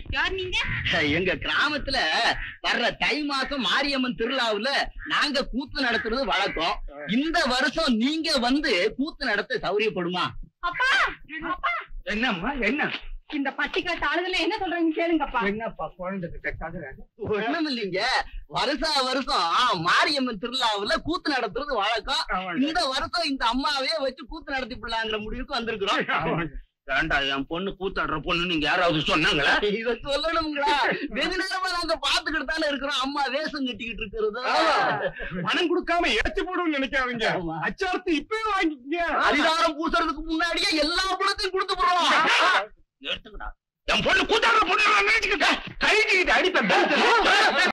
யார் நீங்க எங்க கிராமத்துல வர்ற தை மாசம் மாரியம்மன் திருவிழாவுல நாங்க கூத்து நடத்துறது வழக்கம் இந்த வருஷம் நீங்க வந்து கூத்து நடத்த சௌரியப்படுமா அப்பா அப்பா என்னம்மா என்ன இந்த பட்டிக்காட்டு ஆளுகளை என்ன சொல்றாங்க கேளுங்கப்பா என்னப்பா குழந்தைகிட்ட கதை ஒண்ணும் இல்லைங்க வருஷா வருஷம் மாரியம்மன் திருவிழாவுல கூத்து நடத்துறது வழக்கம் இந்த வருஷம் இந்த அம்மாவே வச்சு கூத்து நடத்தி போடலாங்கிற முடிவுக்கு வந்திருக்கிறோம் ஏண்டா என் பொண்ணு கூத்தாடுற பொண்ணு நீங்க யாராவது சொன்னாங்களா இத சொல்லணுங்களா வெகு நேரமா நாங்க பாத்துக்கிட்டு தானே இருக்கிறோம் அம்மா வேஷம் கட்டிக்கிட்டு இருக்கிறது பணம் கொடுக்காம ஏத்தி போடுன்னு நினைக்காதீங்க ஆமா. அச்சாரத்தை இப்பவே வாங்கிக்கங்க அதிகாரம் பூசுறதுக்கு முன்னாடியே எல்லா பணத்தையும் கொடுத்து போடுறோம் எடுத்துக்கடா என் பொண்ணு கூத்தாடுற பொண்ணு நினைச்சுக்கிட்ட கைக்கிட்டு அடிப்பேன்